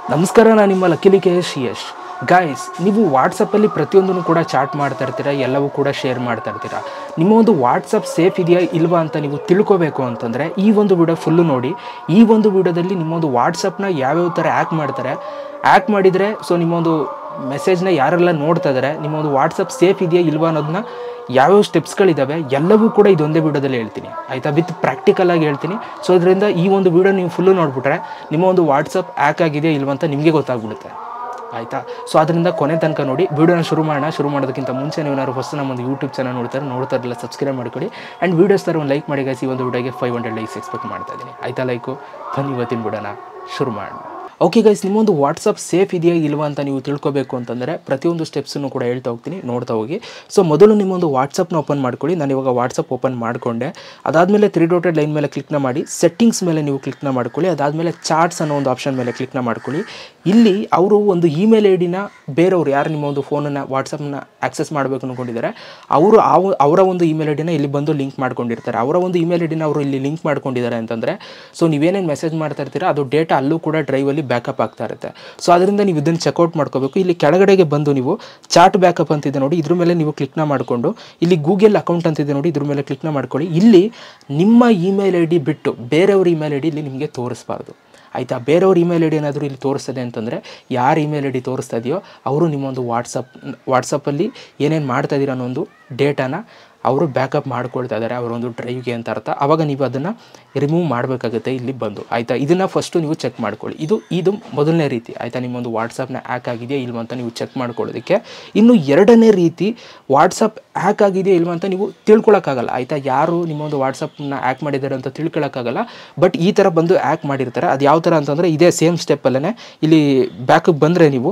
ನಮಸ್ಕಾರ ನಾನು ನಿಮ್ಮ ಲಕ್ಕಿಲಿ ಕೆ ಎಸ್ ಯಶ್ ಗಾಯ್ಸ್ ನೀವು ವಾಟ್ಸಪ್ಪಲ್ಲಿ ಪ್ರತಿಯೊಂದನ್ನು ಕೂಡ ಚಾಟ್ ಮಾಡ್ತಾ ಇರ್ತೀರಾ ಎಲ್ಲವೂ ಕೂಡ ಶೇರ್ ಮಾಡ್ತಾ ಇರ್ತೀರಾ ನಿಮ್ಮ ಒಂದು ವಾಟ್ಸಪ್ ಸೇಫ್ ಇದೆಯಾ ಇಲ್ವಾ ಅಂತ ನೀವು ತಿಳ್ಕೊಬೇಕು ಅಂತಂದರೆ ಈ ಒಂದು ವಿಡಿಯೋ ಫುಲ್ಲು ನೋಡಿ ಈ ಒಂದು ವಿಡಿಯೋದಲ್ಲಿ ನಿಮ್ಮೊಂದು ವಾಟ್ಸಪ್ನ ಯಾವ್ಯಾವ ಥರ ಆ್ಯಕ್ ಮಾಡ್ತಾರೆ ಆ್ಯಕ್ ಮಾಡಿದರೆ ಸೊ ನಿಮ್ಮೊಂದು ಮೆಸೇಜ್ನ ಯಾರೆಲ್ಲ ನೋಡ್ತಾ ಇದ್ದಾರೆ ನಿಮ್ಮೊಂದು ವಾಟ್ಸಪ್ ಸೇಫ್ ಇದೆಯಾ ಇಲ್ವಾ ಅನ್ನೋದನ್ನ ಯಾವ್ಯಾವ ಸ್ಟೆಪ್ಸ್ಗಳಿದ್ದಾವೆ ಎಲ್ಲವೂ ಕೂಡ ಇದೊಂದೇ ವಿಡಿಯೋದಲ್ಲಿ ಹೇಳ್ತೀನಿ ಆಯಿತಾ ವಿತ್ ಪ್ರಾಕ್ಟಿಕಲ್ ಆಗಿ ಹೇಳ್ತೀನಿ ಸೊ ಇದರಿಂದ ಈ ಒಂದು ವಿಡಿಯೋ ನೀವು ಫುಲ್ಲು ನೋಡ್ಬಿಟ್ರೆ ನಿಮ್ಮ ಒಂದು ವಾಟ್ಸಪ್ ಆ್ಯಕ್ ಆಗಿದೆ ಇಲ್ವಾ ಅಂತ ನಿಮಗೆ ಗೊತ್ತಾಗ್ಬಿಡುತ್ತೆ ಆಯಿತಾ ಸೊ ಅದರಿಂದ ಕೊನೆ ತನಕ ನೋಡಿ ವಿಡಿಯೋನ ಶುರು ಮಾಡೋಣ ಶುರು ಮಾಡೋದಕ್ಕಿಂತ ಮುಂಚೆ ನೀವು ಏನಾದ್ರು ಫಸ್ಟ್ ನಮ್ಮೊಂದು ಯೂಟ್ಯೂಬ್ ಚಾನಲ್ ನೋಡ್ತಾರೆ ನೋಡ್ತಾ ಇರಲಿಲ್ಲ ಸಬ್ಸ್ಕ್ರೈಬ್ ಮಾಡ್ಕೊಳ್ಳಿ ಆ್ಯಂಡ್ ವೀಡಿಯೋಸ್ ಥರ ಒಂದು ಲೈಕ್ ಮಾಡಿ guys. ಈ ಒಂದು ವಿಡಿಯೋಗೆ ಫೈವ್ ಹಂಡ್ರೆಡ್ ಲೈಕ್ಸ್ ಎಕ್ಸ್ಪೆಕ್ಟ್ ಮಾಡ್ತಾ ಇದ್ದೀನಿ ಆಯಿತಾ ಲೈಕು ಬನ್ನಿ ಇವತ್ತಿನ ವಿಡಿಯೋನ ಶುರು ಮಾಡೋಣ ಓಕೆ ಗೈಸ್ ನಿಮ್ಮೊಂದು ವಾಟ್ಸಪ್ ಸೇಫ್ ಇದೆಯಾ ಇಲ್ವಾ ಅಂತ ನೀವು ತಿಳ್ಕೊಬೇಕು ಅಂತಂದರೆ ಪ್ರತಿಯೊಂದು ಸ್ಟೆಪ್ಸನ್ನು ಕೂಡ ಹೇಳ್ತಾ ಹೋಗ್ತೀನಿ ನೋಡ್ತಾ ಹೋಗಿ ಸೊ ಮೊದಲು ನಿಮ್ಮೊಂದು ವಾಟ್ಸಪ್ನ ಓಪನ್ ಮಾಡ್ಕೊಳ್ಳಿ ನಾನು ಇವಾಗ ವಾಟ್ಸಪ್ ಓಪನ್ ಮಾಡಿಕೊಂಡೆ ಅದಾದಮೇಲೆ ತ್ರೀ ಡೋಟೆಡ್ ಲೈನ್ ಮೇಲೆ ಕ್ಲಿಕ್ನ ಮಾಡಿ ಸೆಟ್ಟಿಂಗ್ಸ್ ಮೇಲೆ ನೀವು ಕ್ಲಿಕ್ನ ಮಾಡ್ಕೊಳ್ಳಿ ಅದಾದಮೇಲೆ ಚಾರ್ಟ್ಸ್ ಅನ್ನೋ ಒಂದು ಆಪ್ಷನ್ ಮೇಲೆ ಕ್ಲಿಕ್ನ ಮಾಡ್ಕೊಳ್ಳಿ ಇಲ್ಲಿ ಅವರು ಒಂದು ಇಮೇಲ್ ಐ ಡಿನ ಬೇರೆಯವರು ಯಾರು ನಿಮ್ಮ ಒಂದು ಫೋನನ್ನು ವಾಟ್ಸಪ್ನ ಆಕ್ಸೆಸ್ ಮಾಡಬೇಕು ಅಂದ್ಕೊಂಡಿದ್ದಾರೆ ಅವರು ಅವ ಅವರ ಒಂದು ಇಮೇಲ್ ಐ ಡಿನ ಇಲ್ಲಿ ಬಂದು ಲಿಂಕ್ ಮಾಡ್ಕೊಂಡಿರ್ತಾರೆ ಅವರ ಒಂದು ಇಮೇಲ್ ಐ ಡಿನ ಅವರು ಇಲ್ಲಿ ಲಿಂಕ್ ಮಾಡ್ಕೊಂಡಿದ್ದಾರೆ ಅಂತಂದರೆ ಸೊ ನೀವೇನೇನು ಮೆಸೇಜ್ ಮಾಡ್ತಾ ಇರ್ತೀರಾ ಅದು ಡೇಟಾ ಅಲ್ಲೂ ಕೂಡ ಡ್ರೈವಲ್ಲಿ ಬ್ಯಾಕಪ್ ಆಗ್ತಾ ಇರುತ್ತೆ ಸೊ ಅದರಿಂದ ನೀವು ಇದನ್ನು ಚೆಕ್ಔಟ್ ಮಾಡ್ಕೋಬೇಕು ಇಲ್ಲಿ ಕೆಳಗಡೆಗೆ ಬಂದು ನೀವು ಚಾರ್ಟ್ ಬ್ಯಾಕಪ್ ಅಂತಿದೆ ನೋಡಿ ಇದ್ರ ಮೇಲೆ ನೀವು ಕ್ಲಿಕ್ನ ಮಾಡಿಕೊಂಡು ಇಲ್ಲಿ ಗೂಗಲ್ ಅಕೌಂಟ್ ಅಂತಿದೆ ನೋಡಿ ಇದ್ರ ಮೇಲೆ ಕ್ಲಿಕ್ನ ಮಾಡ್ಕೊಳ್ಳಿ ಇಲ್ಲಿ ನಿಮ್ಮ ಇಮೇಲ್ ಐ ಡಿ ಬಿಟ್ಟು ಬೇರೆಯವ್ರ ಇಮೇಲ್ ಐ ಡಿ ಇಲ್ಲಿ ನಿಮಗೆ ತೋರಿಸ್ಬಾರ್ದು ಆಯಿತಾ ಬೇರೆಯವ್ರ ಇಮೇಲ್ ಐ ಡಿ ಏನಾದರೂ ಇಲ್ಲಿ ತೋರಿಸ್ತದೆ ಅಂತಂದರೆ ಯಾರ ಇಮೇಲ್ ಐ ಡಿ ತೋರಿಸ್ತಾ ಇದೆಯೋ ಅವರು ನಿಮ್ಮೊಂದು ವಾಟ್ಸಪ್ ವಾಟ್ಸಪ್ಪಲ್ಲಿ ಏನೇನು ಮಾಡ್ತಾ ಇದ್ದೀರ ಅನ್ನೋ ಒಂದು ಡೇಟಾನ ಅವರು ಬ್ಯಾಕಪ್ ಮಾಡ್ಕೊಳ್ತಾ ಇದ್ದಾರೆ ಅವರ ಒಂದು ಡ್ರೈವ್ಗೆ ಅಂತ ಅರ್ಥ ಆವಾಗ ನೀವು ಅದನ್ನು ರಿಮೂವ್ ಮಾಡಬೇಕಾಗುತ್ತೆ ಇಲ್ಲಿ ಬಂದು ಆಯಿತಾ ಇದನ್ನು ಫಸ್ಟು ನೀವು ಚೆಕ್ ಮಾಡ್ಕೊಳ್ಳಿ ಇದು ಇದು ಮೊದಲನೇ ರೀತಿ ಆಯಿತಾ ನಿಮ್ಮೊಂದು ವಾಟ್ಸಪ್ನ ಹ್ಯಾಕ್ ಆಗಿದೆಯಾ ಇಲ್ವಾ ಅಂತ ನೀವು ಚೆಕ್ ಮಾಡ್ಕೊಳ್ಳೋದಕ್ಕೆ ಇನ್ನು ಎರಡನೇ ರೀತಿ ವಾಟ್ಸಪ್ ಹ್ಯಾಕ್ ಆಗಿದೆಯಾ ಇಲ್ವಾ ಅಂತ ನೀವು ತಿಳ್ಕೊಳಕ್ಕಾಗಲ್ಲ ಆಯಿತಾ ಯಾರು ನಿಮ್ಮೊಂದು ವಾಟ್ಸಪ್ನ ಹ್ಯಾಕ್ ಮಾಡಿದ್ದಾರೆ ಅಂತ ತಿಳ್ಕೊಳಕ್ಕಾಗಲ್ಲ ಬಟ್ ಈ ಥರ ಬಂದು ಹ್ಯಾಕ್ ಮಾಡಿರ್ತಾರೆ ಅದು ಯಾವ ಥರ ಅಂತಂದರೆ ಇದೇ ಸೇಮ್ ಸ್ಟೆಪ್ಪಲ್ಲೇ ಇಲ್ಲಿ ಬ್ಯಾಕಪ್ ಬಂದರೆ ನೀವು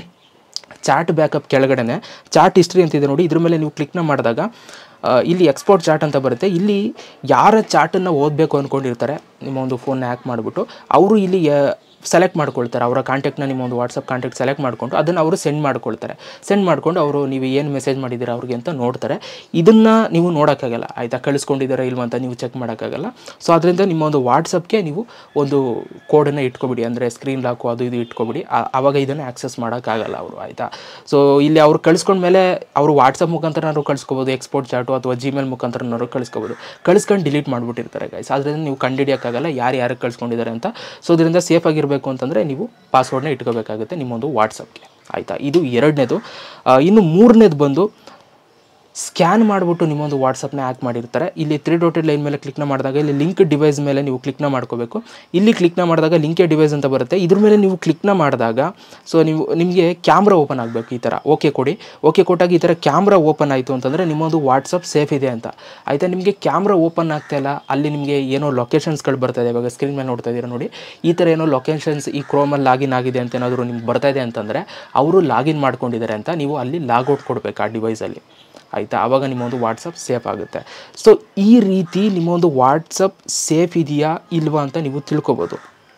ಚಾರ್ಟ್ ಬ್ಯಾಕಪ್ ಕೆಳಗಡೆನೆ ಚಾರ್ಟ್ ಹಿಸ್ಟ್ರಿ ಅಂತಿದೆ ನೋಡಿ ಇದ್ರ ಮೇಲೆ ನೀವು ಕ್ಲಿಕ್ನ ಮಾಡಿದಾಗ ಆ, ಇಲ್ಲಿ ಎಕ್ಸ್ಪೋರ್ಟ್ ಚಾರ್ಟ್ ಅಂತ ಬರುತ್ತೆ ಇಲ್ಲಿ ಯಾರ ಚಾರ್ಟನ್ನು ಓದಬೇಕು ಅಂದ್ಕೊಂಡಿರ್ತಾರೆ ನಿಮ್ಮ ಒಂದು ಫೋನ್ನ ಹ್ಯಾಕ್ ಮಾಡಿಬಿಟ್ಟು ಅವರು ಇಲ್ಲಿ ಸೆಲೆಕ್ಟ್ ಮಾಡ್ಕೊಳ್ತಾರೆ ಅವರ ಕಾಂಟ್ಯಾಕ್ಟ್ನ ನಿಮ್ಮ ಒಂದು ವಾಟ್ಸಪ್ ಕಾಂಟ್ಯಾಕ್ಟ್ ಸೆಲೆಕ್ಟ್ ಮಾಡಿಕೊಂಡು ಅದನ್ನು ಅವರು ಸೆಂಡ್ ಮಾಡ್ಕೊಳ್ತಾರೆ ಸೆಂಡ್ ಮಾಡ್ಕೊಂಡು ಅವರು ನೀವು ಏನು ಮೆಸೇಜ್ ಮಾಡಿದ್ದೀರಾ ಅವ್ರಿಗೆ ಅಂತ ನೋಡ್ತಾರೆ ಇದನ್ನು ನೀವು ನೋಡೋಕ್ಕಾಗಲ್ಲ ಆಯಿತಾ ಕಳಿಸ್ಕೊಂಡಿದ್ದೀರಾ ಇಲ್ವಾ ಅಂತ ನೀವು ಚೆಕ್ ಮಾಡೋಕ್ಕಾಗಲ್ಲ ಸೊ ಅದರಿಂದ ನಿಮ್ಮ ಒಂದು ವಾಟ್ಸಪ್ಗೆ ನೀವು ಒಂದು ಕೋಡನ್ನು ಇಟ್ಕೊಬಿಡಿ ಅಂದರೆ ಸ್ಕ್ರೀನ್ ಲಾಕು ಅದು ಇದು ಇಟ್ಕೊಬಿಡಿ ಆ- ಆವಾಗ ಇದನ್ನು ಆಕ್ಸೆಸ್ ಮಾಡೋಕ್ಕಾಗಲ್ಲ ಅವರು ಆಯಿತಾ ಸೊ ಇಲ್ಲಿ ಅವ್ರು ಕಳಿಸ್ಕೊಂಡ್ಮೇಲೆ ಅವರು ವಾಟ್ಸಪ್ ಮುಖಾಂತರನಾದ್ರು ಕಳಿಸ್ಕೋಬೋದು ಎಕ್ಸ್ಪೋರ್ಟ್ ಚಾಟು ಅಥವಾ ಜಿಮೇಲ್ ಮುಖಾಂತರನಾದ್ರು ಕಳಿಸ್ಕೋಬೋದು ಕಳಿಸ್ಕೊಂಡು ಡಿಲೀಟ್ ಮಾಡಿಬಿಟ್ಟಿರ್ತಾರೆ ಗೈಸ್ ಅದರಿಂದ ನೀವು ಕಂಡುಹಿಡಿಯೋಕ್ಕಾಗಲ್ಲ ಯಾರು ಯಾರಿಗೆ ಕಳಿಸ್ಕೊಂಡಿದ್ದಾರೆ ಅಂತ ಸೊ ಇದರಿಂದ ಸೇಫ್ ಆಗಿರಬೇಕು ಅಂತಂದರೆ ನೀವು ಪಾಸ್ವರ್ಡ್ನ ಇಟ್ಕೋಬೇಕಾಗುತ್ತೆ ನಿಮ್ಮೊಂದು ವಾಟ್ಸಪ್ಗೆ ಆಯಿತಾ ಇದು ಎರಡನೇದು ಆ, ಇನ್ನು ಮೂರನೇದು ಬಂದು ಸ್ಕ್ಯಾನ್ ಮಾಡಿಬಿಟ್ಟು ನಿಮ್ಮೊಂದು ವಾಟ್ಸಪ್ನ ಹ್ಯಾಕ್ ಮಾಡಿರ್ತಾರೆ ಇಲ್ಲಿ ತ್ರೀ ಡೋಟೆಡ್ ಲೈನ್ ಮೇಲೆ ಕ್ಲಿಕ್ನ ಮಾಡಿದಾಗ ಇಲ್ಲಿ ಲಿಂಕ್ ಡಿವೈಸ್ ಮೇಲೆ ನೀವು ಕ್ಲಿಕ್ನ ಮಾಡ್ಕೋಬೇಕು ಇಲ್ಲಿ ಕ್ಲಿಕ್ನ ಮಾಡಿದಾಗ ಲಿಂಕೆ ಡಿವೈಸ್ ಅಂತ ಬರುತ್ತೆ ಇದ್ರ ಮೇಲೆ ನೀವು ಕ್ಲಿಕ್ನ ಮಾಡಿದಾಗ ಸೊ ನೀವು ನಿಮಗೆ ಕ್ಯಾಮ್ರಾ ಓಪನ್ ಆಗಬೇಕು ಈ ಥರ ಓಕೆ ಕೊಡಿ ಓಕೆ ಕೊಟ್ಟಾಗ ಈ ಥರ ಕ್ಯಾಮ್ರಾ ಓಪನ್ ಆಯಿತು ಅಂತಂದರೆ ನಿಮ್ಮೊಂದು ವಾಟ್ಸಪ್ ಸೇಫ್ ಇದೆ ಅಂತ ಆಯಿತಾ ನಿಮಗೆ ಕ್ಯಾಮ್ರಾ ಓಪನ್ ಆಗ್ತಾ ಇಲ್ಲ ಅಲ್ಲಿ ನಿಮಗೆ ಏನೋ ಲೊಕೇಶನ್ಸ್ಗಳು ಬರ್ತಾ ಇದೆ ಇವಾಗ ಸ್ಕ್ರೀನ್ ಮೇಲೆ ನೋಡ್ತಾ ಇದ್ದೀರಾ ನೋಡಿ ಈ ಥರ ಏನೋ ಲೊಕೇಶನ್ಸ್ ಈ ಕ್ರೋಮಲ್ಲಿ ಲಾಗಿನ್ ಆಗಿದೆ ಅಂತ ಏನಾದರೂ ನಿಮ್ಗೆ ಬರ್ತಾ ಇದೆ ಅಂತಂದರೆ ಅವರು ಲಾಗಿನ್ ಮಾಡ್ಕೊಂಡಿದ್ದಾರೆ ಅಂತ ನೀವು ಅಲ್ಲಿ ಲಾಗೌಟ್ ಕೊಡಬೇಕು ಆ ಡಿವೈಸಲ್ಲಿ ಆಯಿತಾ ಆವಾಗ ನಿಮ್ಮೊಂದು ವಾಟ್ಸಪ್ ಸೇಫ್ ಆಗುತ್ತೆ ಸೊ ಈ ರೀತಿ ನಿಮ್ಮೊಂದು ವಾಟ್ಸಪ್ ಸೇಫ್ ಇದೆಯಾ ಇಲ್ವಾ ಅಂತ ನೀವು ತಿಳ್ಕೊಬೋದು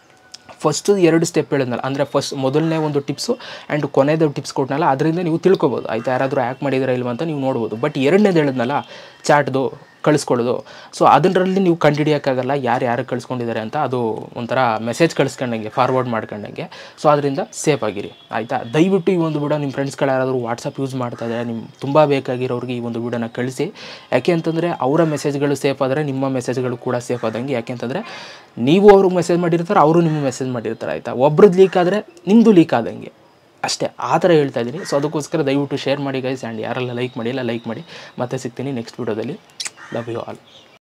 ಫಸ್ಟು ಎರಡು ಸ್ಟೆಪ್ ಹೇಳಿದ್ನಲ್ಲ ಅಂದರೆ ಫಸ್ಟ್ ಮೊದಲನೇ ಒಂದು ಟಿಪ್ಸು ಆ್ಯಂಡ್ ಕೊನೆಯದು ಟಿಪ್ಸ್ ಕೊಟ್ಟನಲ್ಲ ಅದರಿಂದ ನೀವು ತಿಳ್ಕೊಬೋದು ಆಯಿತಾ ಯಾರಾದರೂ ಹ್ಯಾಕ್ ಮಾಡಿದಾರಾ ಇಲ್ವಾ ಅಂತ ನೀವು ನೋಡ್ಬೋದು ಬಟ್ ಎರಡನೇದು ಹೇಳಿದ್ನಲ್ಲ ಚಾಟ್ದು ಕಳಿಸ್ಕೊಳ್ಳೋದು ಸೊ ಅದರಲ್ಲಿ ನೀವು ಕಂಡುಹಿಡಿಯೋಕ್ಕಾಗಲ್ಲ ಯಾರು ಯಾರು ಕಳಿಸ್ಕೊಂಡಿದ್ದಾರೆ ಅಂತ ಅದು ಒಂಥರ ಮೆಸೇಜ್ ಕಳಿಸ್ಕೊಂಡಂಗೆ ಫಾರ್ವರ್ಡ್ ಮಾಡ್ಕೊಂಡಂಗೆ ಸೊ ಅದರಿಂದ ಸೇಫ್ ಆಗಿರಿ ಆಯಿತಾ ದಯವಿಟ್ಟು ಈ ಒಂದು ವಿಡಿಯೋ ನಿಮ್ಮ ಫ್ರೆಂಡ್ಸ್ಗಳು ಯಾರಾದರೂ ವಾಟ್ಸಪ್ ಯೂಸ್ ಮಾಡ್ತಾ ಇದ್ದಾರೆ ನಿಮ್ಮ ತುಂಬ ಬೇಕಾಗಿರೋರಿಗೆ ಈ ಒಂದು ವಿಡಿಯೋನ ಕಳಿಸಿ ಯಾಕೆ ಅಂತಂದರೆ ಅವರ ಮೆಸೇಜ್ಗಳು ಸೇಫ್ ಆದರೆ ನಿಮ್ಮ ಮೆಸೇಜ್ಗಳು ಕೂಡ ಸೇಫ್ ಆದಂಗೆ ಯಾಕೆ ಅಂತಂದರೆ ನೀವು ಅವ್ರಿಗೆ ಮೆಸೇಜ್ ಮಾಡಿರ್ತಾರೆ ಅವರು ನಿಮಗೆ ಮೆಸೇಜ್ ಮಾಡಿರ್ತಾರೆ ಆಯಿತಾ ಒಬ್ರದ್ದು ಲೀಕ್ ಆದರೆ ನಿಮ್ಮದು ಲೀಕ್ ಆದಂಗೆ ಅಷ್ಟೇ ಆ ಥರ ಹೇಳ್ತಾ ಇದ್ದೀನಿ ಸೊ ಅದಕ್ಕೋಸ್ಕರ ದಯವಿಟ್ಟು ಶೇರ್ ಮಾಡಿ ಗೈಸ್ ಆ್ಯಂಡ್ ಯಾರೆಲ್ಲ ಲೈಕ್ ಮಾಡಿಲ್ಲ ಲೈಕ್ ಮಾಡಿ ಮತ್ತೆ ಸಿಗ್ತೀನಿ ನೆಕ್ಸ್ಟ್ ವಿಡಿಯೋದಲ್ಲಿ ಲವ್ ಯು ಆಲ್